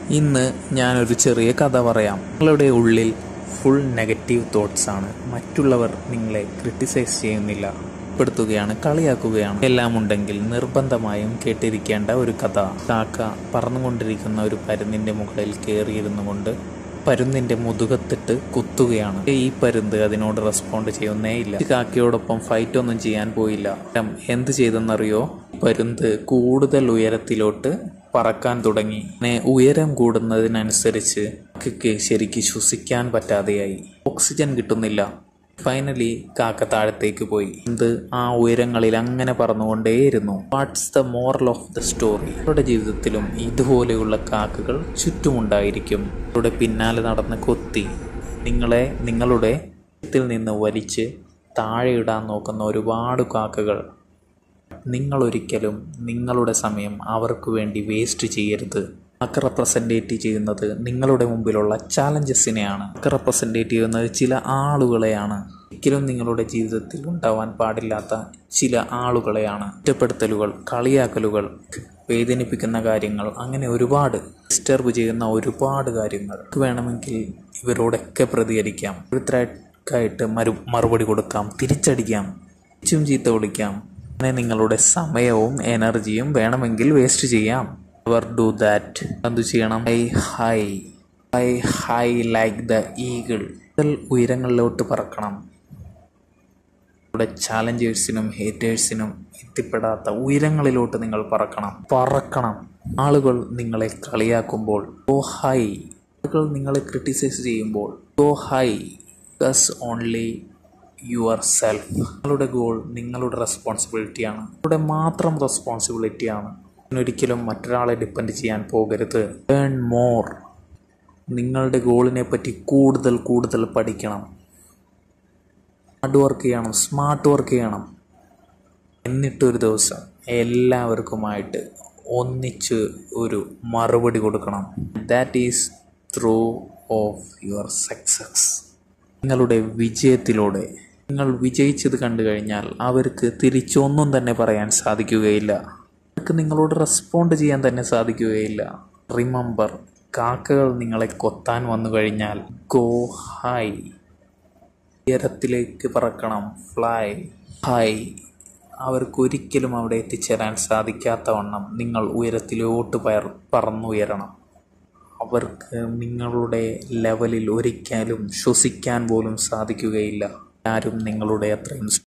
ഇന്ന് ഞാനൊരു ചെറിയ കഥ പറയാം നിങ്ങളുടെ ഉള്ളിൽ ഫുൾ നെഗറ്റീവ് തോട്ട്സ് ആണ് മറ്റുള്ളവർ നിങ്ങളെ ക്രിട്ടിസൈസ് ചെയ്യുന്നില്ല പെടുത്തുകയാണ് കളിയാക്കുകയാണ് എല്ലാം ഉണ്ടെങ്കിൽ നിർബന്ധമായും കേട്ടിരിക്കേണ്ട ഒരു കഥ കാക്ക പറന്നുകൊണ്ടിരിക്കുന്ന ഒരു പരുന്നിന്റെ മുകളിൽ കയറിയിരുന്നു കൊണ്ട് പരുന്തിന്റെ മുതുകത്തിട്ട് കുത്തുകയാണ് ഈ പരുന്ത് അതിനോട് റെസ്പോണ്ട് ചെയ്യുന്നേയില്ല ഈ കാക്കയോടൊപ്പം ഫൈറ്റ് ഒന്നും ചെയ്യാൻ പോയില്ല പകരം എന്ത് ചെയ്തെന്നറിയോ പരുന്ത് കൂടുതൽ ഉയരത്തിലോട്ട് പറക്കാൻ തുടങ്ങി അങ്ങനെ ഉയരം കൂടുന്നതിനനുസരിച്ച് കാക്കയ്ക്ക് ശരിക്ക് ശ്വസിക്കാൻ പറ്റാതെയായി ഓക്സിജൻ കിട്ടുന്നില്ല ഫൈനലി കാക്ക താഴത്തേക്ക് പോയി ഇത് ആ ഉയരങ്ങളിൽ അങ്ങനെ പറന്നുകൊണ്ടേയിരുന്നു what's the moral of the story അവരുടെ ജീവിതത്തിലും ഇതുപോലെയുള്ള കാക്കകൾ ചുറ്റുമുണ്ടായിരിക്കും അവരുടെ പിന്നാലെ നടന്ന് കൊത്തി നിങ്ങളെ നിങ്ങളുടെ ത്തിൽ നിന്ന് വലിച്ച് താഴെയിടാൻ നോക്കുന്ന ഒരുപാട് കാക്കകൾ നിങ്ങളൊരിക്കലും നിങ്ങളുടെ സമയം അവർക്ക് വേണ്ടി വേസ്റ്റ് ചെയ്യരുത് കാക്ക റെപ്രസെൻറ്റേറ്റ് ചെയ്യുന്നത് നിങ്ങളുടെ മുമ്പിലുള്ള ചാലഞ്ചസിനെയാണ് കാക്ക റെപ്രസെൻറ്റേറ്റ് ചെയ്യുന്നത് ചില ആളുകളെയാണ് ഒരിക്കലും നിങ്ങളുടെ ജീവിതത്തിൽ ഉണ്ടാവാൻ പാടില്ലാത്ത ചില ആളുകളെയാണ് ഒറ്റപ്പെടുത്തലുകൾ കളിയാക്കലുകൾ വേദനിപ്പിക്കുന്ന കാര്യങ്ങൾ അങ്ങനെ ഒരുപാട് ഡിസ്റ്റർബ് ചെയ്യുന്ന ഒരുപാട് കാര്യങ്ങൾ നമുക്ക് വേണമെങ്കിൽ ഇവരോടൊക്കെ പ്രതികരിക്കാം ഒരുത്തരായിട്ട് മറു മറുപടി കൊടുക്കാം തിരിച്ചടിക്കാം തിരിച്ചും ചീത്ത വിളിക്കാം അങ്ങനെ നിങ്ങളുടെ സമയവും എനർജിയും വേണമെങ്കിൽ വേസ്റ്റ് ചെയ്യാം അവർ ഡു ദാറ്റ് എന്തു ചെയ്യണം I high I high like the eagle കൂടുതൽ ഉയരങ്ങളിലോട്ട് പറക്കണം നിങ്ങളുടെ ചാലഞ്ചേഴ്സിനും ഹേറ്റേഴ്സിനും എത്തിപ്പെടാത്ത ഉയരങ്ങളിലോട്ട് നിങ്ങൾ പറക്കണം പറക്കണം ആളുകൾ നിങ്ങളെ കളിയാക്കുമ്പോൾ ഗോ ഹൈ ആളുകൾ നിങ്ങളെ ക്രിട്ടിസൈസ് ചെയ്യുമ്പോൾ go high thus only your സെൽഫ് നിങ്ങളുടെ ഗോൾ നിങ്ങളുടെ റെസ്പോൺസിബിലിറ്റിയാണ് നിങ്ങളുടെ മാത്രം റെസ്പോൺസിബിലിറ്റിയാണ് ഒരിക്കലും മറ്റൊരാളെ ഡിപ്പെൻഡ് ചെയ്യാൻ പോകരുത് ഏൺ മോർ നിങ്ങളുടെ ഗോളിനെ പറ്റി കൂടുതൽ കൂടുതൽ പഠിക്കണം ഹാർഡ് വർക്ക് ചെയ്യണം സ്മാർട്ട് വർക്ക് ചെയ്യണം എന്നിട്ടൊരു ദിവസം എല്ലാവർക്കുമായിട്ട് ഒന്നിച്ച് ഒരു മറുപടി കൊടുക്കണം that is through of your success നിങ്ങളുടെ വിജയത്തിലൂടെ നിങ്ങൾ വിജയിച്ചത് കണ്ടു കഴിഞ്ഞാൽ അവർക്ക് തിരിച്ചൊന്നും തന്നെ പറയാൻ സാധിക്കുകയില്ല അവർക്ക് നിങ്ങളോട് റെസ്പോണ്ട് ചെയ്യാൻ തന്നെ സാധിക്കുകയില്ല റിമംബർ കാക്കകൾ നിങ്ങളെ കൊത്താൻ വന്നു കഴിഞ്ഞാൽ ഗോ ഹൈ ഉയരത്തിലേക്ക് പറക്കണം ഫ്ലൈ ഹൈ അവർക്കൊരിക്കലും അവിടെ എത്തിച്ചേരാൻ സാധിക്കാത്ത വണ്ണം നിങ്ങൾ ഉയരത്തിലോട്ട് പയർ പറന്നുയരണം അവർക്ക് നിങ്ങളുടെ ലെവലിൽ ഒരിക്കലും ശ്വസിക്കാൻ പോലും സാധിക്കുകയില്ല ആരും നിങ്ങളുടെ അത്രയും